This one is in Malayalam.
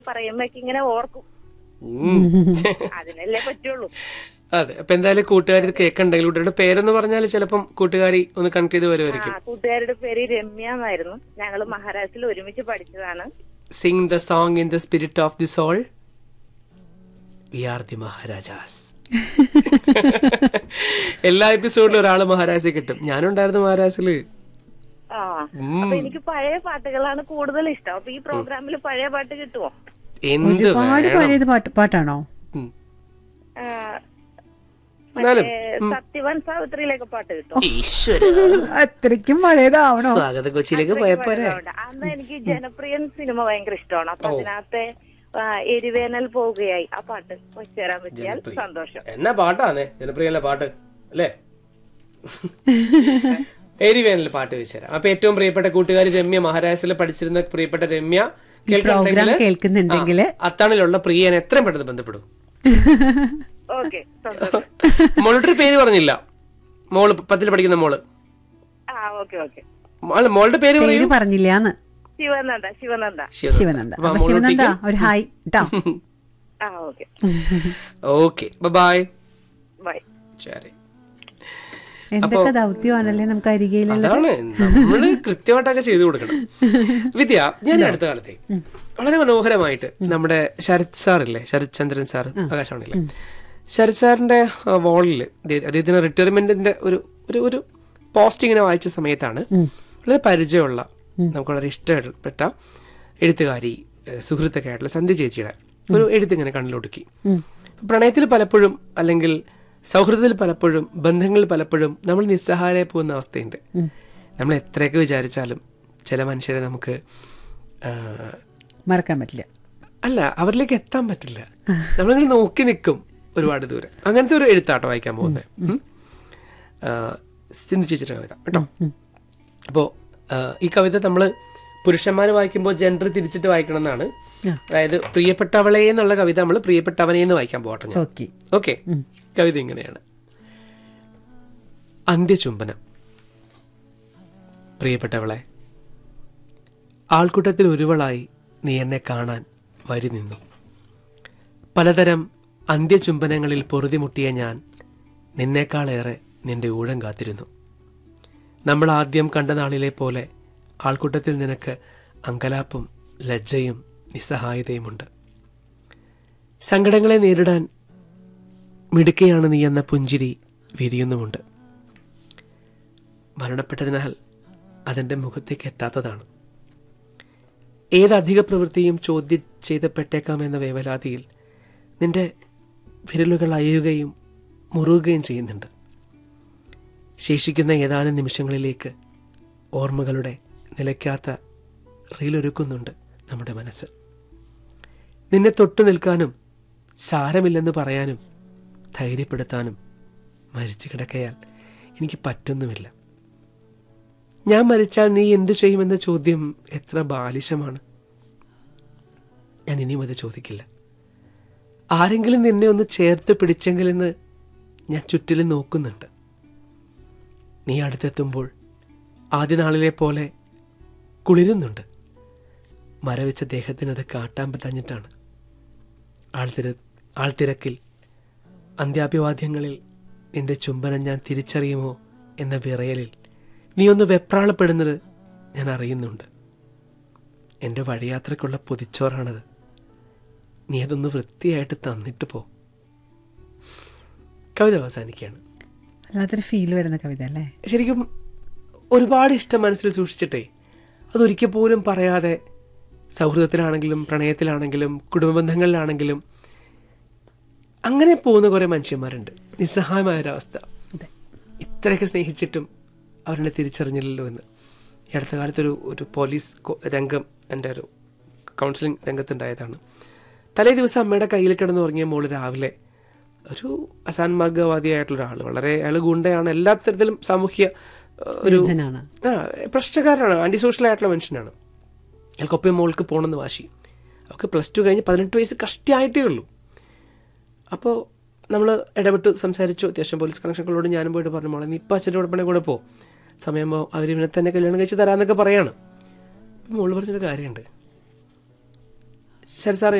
പറയുമ്പോഴേക്ക് ഇങ്ങനെ ഓർക്കും ഉം. അതിനല്ലേ പറ്റുള്ളൂ അതെ അപ്പൊ എന്തായാലും കൂട്ടുകാരി ഇത് കേൾക്കണ്ടെങ്കിൽ കൂട്ടുകാരുടെ പേരെന്ന് പറഞ്ഞാൽ ചിലപ്പം കൂട്ടുകാരി ഒന്ന് കണക്ട് ചെയ്ത് ആ വരുമായിരിക്കും കൂട്ടുകാരുടെ പേര് രമ്യ എന്നായിരുന്നു ഞങ്ങൾ മഹാരാഷ്ട്രയിൽ ഒരുമിച്ച് പഠിച്ചതാണ് sing the song in the spirit of the soul we are the Maharajas എല്ലാ എപ്പിസോഡിലും ഒരാള് മഹാരാജ കിട്ടും ഞാനുണ്ടായിരുന്നു മഹാരാജില് ആ അപ്പൊ എനിക്ക് പഴയ പാട്ടുകളാണ് കൂടുതൽ ഇഷ്ടം അപ്പൊ ഈ പ്രോഗ്രാമിൽ പഴയ പാട്ട് കിട്ടുമോ എന്ത് ഒരുപാട് വേണം പഴയത് പാട്ട് പാട്ടാണോ ഉം. ആ, എന്നാലും മറ്റേ സത്യവാൻ സാവിത്രിയിലൊക്കെ പാട്ട് കിട്ടും ഈശ്വര അത്രയ്ക്കും പഴയതാവണോ സ്വാഗത കൊച്ചിയിലേക്ക് പോയപ്പോരെ അന്ന് എനിക്ക് ജനപ്രിയൻ സിനിമ ഭയങ്കര ഇഷ്ടമാണ് അപ്പൊ അതിനകത്തെ ആ, എരിവേനൽ പോവുകയായി ആ പാട്ട് വെച്ചുതരാൻ പറ്റിയാൽ സന്തോഷം എന്നാ പാട്ടാന്നേ ജനപ്രിയല്ല പാട്ട് അല്ലേ എരിവേനൽ പാട്ട് വെച്ചുതരാം അപ്പൊ ഏറ്റവും പ്രിയപ്പെട്ട കൂട്ടുകാരി രമ്യ മഹാരാഷ്ട്രയിൽ പഠിച്ചിരുന്ന പ്രിയപ്പെട്ട രമ്യ പ്രോഗ്രാം കേൾക്കുന്നുണ്ടെങ്കില് അത്താണിലുള്ള പ്രിയനെ എത്രയും പെട്ടെന്ന് ബന്ധപ്പെടും ഓക്കെ സന്തോഷം മോളുടെ പേര് പറഞ്ഞില്ല മോള് പത്തിൽ പഠിക്കുന്ന മോള് ആ ഓക്കെ ഓക്കെ അല്ല മോളുടെ പേര് പറയൂ പേര് പറഞ്ഞില്ലാന്ന് ശിവനന്ദ ശിവനന്ദ ശിവനന്ദ അപ്പൊ അപ്പൊ ശിവനന്ദ ഒരു ഹായ് കേട്ടോ ആ ഓക്കെ ഓക്കെ ബൈ ബൈ ശരി എന്തൊക്കെ ദൗത്യമാണല്ലേ നമുക്ക് അരികയിലുള്ള അതാണ് നമ്മള് കൃത്യമായിട്ടൊക്കെ ചെയ്തു കൊടുക്കണം വിദ്യ ഞാൻ ഈ അടുത്ത കാലത്തെ വളരെ മനോഹരമായിട്ട് നമ്മുടെ ശരത് സാറില്ലേ ശരത് ചന്ദ്രൻ സാർ ആകാശവാണിയിലെ ശരത് സാറിന്റെ വാളിൽ അദ്ദേഹത്തിന് റിട്ടയർമെന്റിന്റെ ഒരു ഒരു ഒരു പോസ്റ്റ് ഇങ്ങനെ വായിച്ച സമയത്താണ് വളരെ പരിചയമുള്ള നമുക്ക് വളരെ ഇഷ്ടപ്പെട്ട എഴുത്തുകാരി ഏഹ് സുഹൃത്തൊക്കെ ആയിട്ടുള്ള സന്ധ്യ ചേച്ചിയുടെ ഒരു എഴുത്ത് ഇങ്ങനെ കണ്ണിലൊടുക്കി പ്രണയത്തിൽ പലപ്പോഴും അല്ലെങ്കിൽ സൗഹൃദത്തിൽ പലപ്പോഴും ബന്ധങ്ങളിൽ പലപ്പോഴും നമ്മൾ നിസ്സഹായരായി പോകുന്ന അവസ്ഥയുണ്ട് നമ്മൾ എത്രയൊക്കെ വിചാരിച്ചാലും ചില മനുഷ്യരെ നമുക്ക് ആ, മറക്കാൻ പറ്റില്ല അല്ല അവരിലേക്ക് എത്താൻ പറ്റില്ല നമ്മളിങ്ങനെ നോക്കി നിൽക്കും ഒരുപാട് ദൂരം അങ്ങനത്തെ ഒരു എഴുത്താട്ടോ വായിക്കാൻ പോകുന്നത് ഉം. ആ, സിന്ധു ചേച്ചിയുടെ കവിത കേട്ടോ അപ്പോൾ ഈ കവിത നമ്മൾ പുരുഷന്മാർ വായിക്കുമ്പോൾ ജെൻഡർ തിരിച്ചിട്ട് വായിക്കണം എന്നാണ് അതായത് പ്രിയപ്പെട്ടവളെ എന്നുള്ള കവിത നമ്മൾ പ്രിയപ്പെട്ടവനെ എന്ന് വായിക്കാൻ പോകട്ടെ ഞാൻ ഓക്കെ ഓക്കെ കവിത ഇങ്ങനെയാണ് അന്ത്യചുംബനം പ്രിയപ്പെട്ടവളെ ആൾക്കൂട്ടത്തിൽ ഒരുവളായി നീ എന്നെ കാണാൻ വരി നിന്നു പലതരം അന്ത്യചുംബനങ്ങളിൽ പൊറുതിമുട്ടിയ ഞാൻ നിന്നേക്കാളേറെ നിന്റെ ഊഴം കാത്തിരുന്നു നമ്മൾ ആദ്യം കണ്ട നാളിലെ പോലെ ആൾക്കൂട്ടത്തിൽ നിനക്ക് അങ്കലാപ്പും ലജ്ജയും നിസ്സഹായതയുമുണ്ട് സങ്കടങ്ങളെ നേരിടാൻ മിടുക്കയാണ് നീ എന്ന പുഞ്ചിരി വിരിയുന്നുമുണ്ട് മരണപ്പെട്ടതിനാൽ അതെന്റെ മുഖത്തേക്ക് എത്താത്തതാണ് ഏത് അധിക പ്രവൃത്തിയും ചോദ്യം ചെയ്തപ്പെട്ടേക്കാം എന്ന വേവലാതിയിൽ നിന്റെ വിരലുകൾ അയയുകയും മുറുകുകയും ചെയ്യുന്നുണ്ട് ശേഷിക്കുന്ന ഏതാനും നിമിഷങ്ങളിലേക്ക് ഓർമ്മകളുടെ നിലയ്ക്കാത്ത റീലൊരുക്കുന്നുണ്ട് നമ്മുടെ മനസ്സ് നിന്നെ തൊട്ടു നിൽക്കാനും സാരമില്ലെന്ന് പറയാനും ധൈര്യപ്പെടുത്താനും മരിച്ചു കിടക്കയാൽ എനിക്ക് പറ്റുന്നുമില്ല ഞാൻ മരിച്ചാൽ നീ എന്തു ചെയ്യുമെന്ന ചോദ്യം എത്ര ബാലിശമാണ് ഞാൻ ഇനിയും അത് ചോദിക്കില്ല ആരെങ്കിലും നിന്നെ ഒന്ന് ചേർത്ത് പിടിച്ചെങ്കിലെന്ന് ഞാൻ ചുറ്റിലും നോക്കുന്നുണ്ട് നീ അടുത്തെത്തുമ്പോൾ ആദ്യ നാളിലെ പോലെ കുളിരുന്നുണ്ട് മരവിച്ച ദേഹത്തിനത് കാട്ടാൻ പറ്റാഞ്ഞിട്ടാണ് ആൾത്തിര ആൾത്തിരക്കിൽ അന്ത്യാഭിവാദ്യങ്ങളിൽ നിന്റെ ചുംബനം ഞാൻ തിരിച്ചറിയുമോ എന്ന വിറയലിൽ നീ ഒന്ന് വെപ്രാളപ്പെടുന്നത് ഞാൻ അറിയുന്നുണ്ട് എൻ്റെ വഴിയാത്രയ്ക്കുള്ള പൊതിച്ചോറാണത് നീ അതൊന്ന് വൃത്തിയായിട്ട് തന്നിട്ട് പോ കവിത അവസാനിക്കുകയാണ് വല്ലാത്തൊരു ഫീൽ വരുന്ന കവിത അല്ലേ ശരിക്കും ഒരുപാട് ഇഷ്ടം മനസ്സിൽ സൂക്ഷിച്ചിട്ടേ അതൊരിക്കൽ പോലും പറയാതെ സൗഹൃദത്തിലാണെങ്കിലും പ്രണയത്തിലാണെങ്കിലും കുടുംബ ബന്ധങ്ങളിലാണെങ്കിലും അങ്ങനെ പോകുന്ന കുറേ മനുഷ്യന്മാരുണ്ട് നിസ്സഹായമായ ഒരവസ്ഥ ഇത്രയൊക്കെ സ്നേഹിച്ചിട്ടും അവരെന്നെ തിരിച്ചറിഞ്ഞില്ലല്ലോ എന്ന് ഈ അടുത്ത കാലത്തൊരു ഒരു പോലീസ് കൊ- രംഗം എൻ്റെ ഒരു കൗൺസിലിംഗ് രംഗത്തുണ്ടായതാണ് തലേ ദിവസം അമ്മയുടെ കയ്യിൽ കിടന്ന് ഉറങ്ങിയ മോള് രാവിലെ ഒരു അസാൻമാർഗവാദിയായിട്ടുള്ള ഒരാൾ വളരെ അയാൾ ഗുണ്ടയാണ് എല്ലാ തരത്തിലും സാമൂഹ്യ ഏഹ്, ഒരു ബുദ്ധനാണ്. ആ പ്രശ്നക്കാരനാണ് ആൻറ്റി സോഷ്യൽ ആയിട്ടുള്ള മനുഷ്യനാണ് അയാൾക്കൊപ്പം മോൾക്ക് പോകണമെന്ന് വാശി അവൾക്ക് പ്ലസ് ടു കഴിഞ്ഞ് പതിനെട്ട് വയസ്സ് കഷ്ടിയായിട്ടേ ഉള്ളൂ അപ്പോൾ നമ്മൾ ഇടപെട്ട് സംസാരിച്ചു അത്യാവശ്യം പോലീസ് കണക്ഷനുകളോട് ഞാനും പോയിട്ട് പറഞ്ഞു മോളെ നീ ഇപ്പം അച്ഛൻ്റെ ഉടപ്പണെ കൂടെ പോ സമയമാകുമ്പോൾ അവർ ഇവനെ തന്നെ കല്യാണം കഴിച്ച് തരാമെന്നൊക്കെ പറയാണ് അപ്പം മോള് പറഞ്ഞൊരു കാര്യമുണ്ട് ശരി സാർ